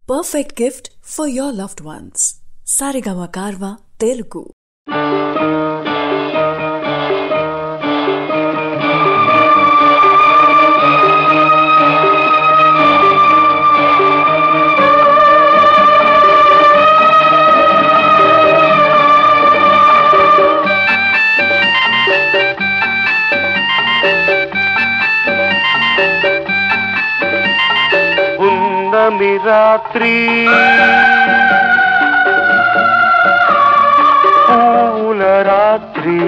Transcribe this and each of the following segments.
perfect gift for your loved ones. Sarigama Karva Telugu. పున్నమి రాత్రి పూల రాత్రి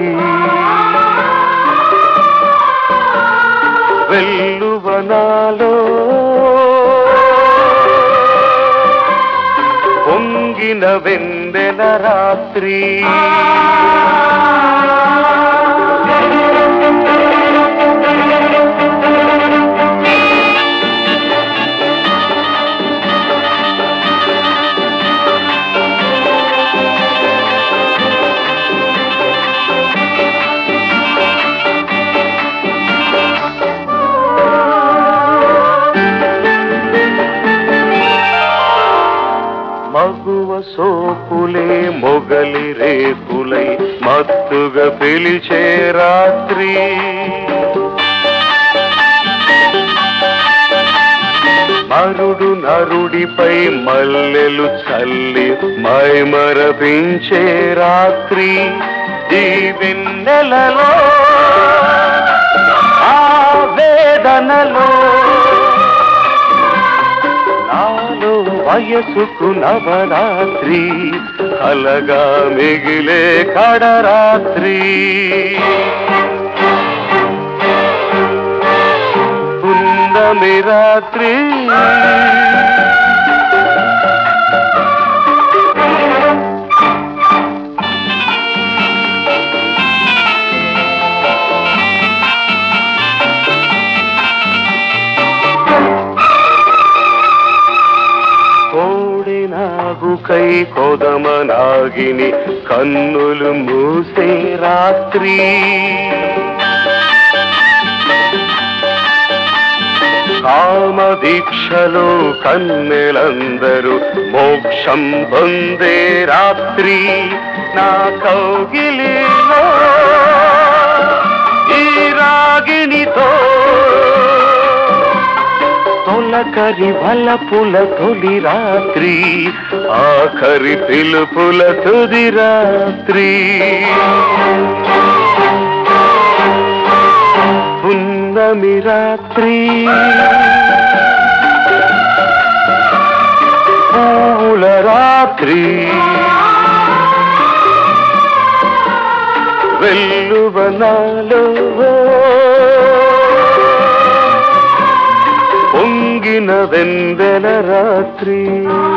వెల్లువనాలో పొంగిన వెందెల రాత్రి మగువ సోపులే మొగలి రేపులై మత్తుగా పిలిచే రాత్రి మరుడు నరుడిపై మల్లెలు చల్లి మైమరపించే రాత్రి ఈ వెన్నెలలో ఆ వేదనలో నాలో వయసుకు నవరాత్రి కలగా మిగిలే కడరాత్రి పున్నమి రాత్రి కోడి నాగుకై కొదమ నాగిని కన్నులు మూసే రాత్రి కామ దీక్షలో కన్నెలందరూ మోక్షం పొందే రాత్రి నా కౌగిలిలో ఈ రాగిణితో తొలకరి వలపుల తొలి రాత్రి ఆఖరి పిలుపుల తుది రాత్రి పున్నమి రాత్రి పూల రాత్రి వెల్లువనాలో పొంగిన వెందెల రాత్రి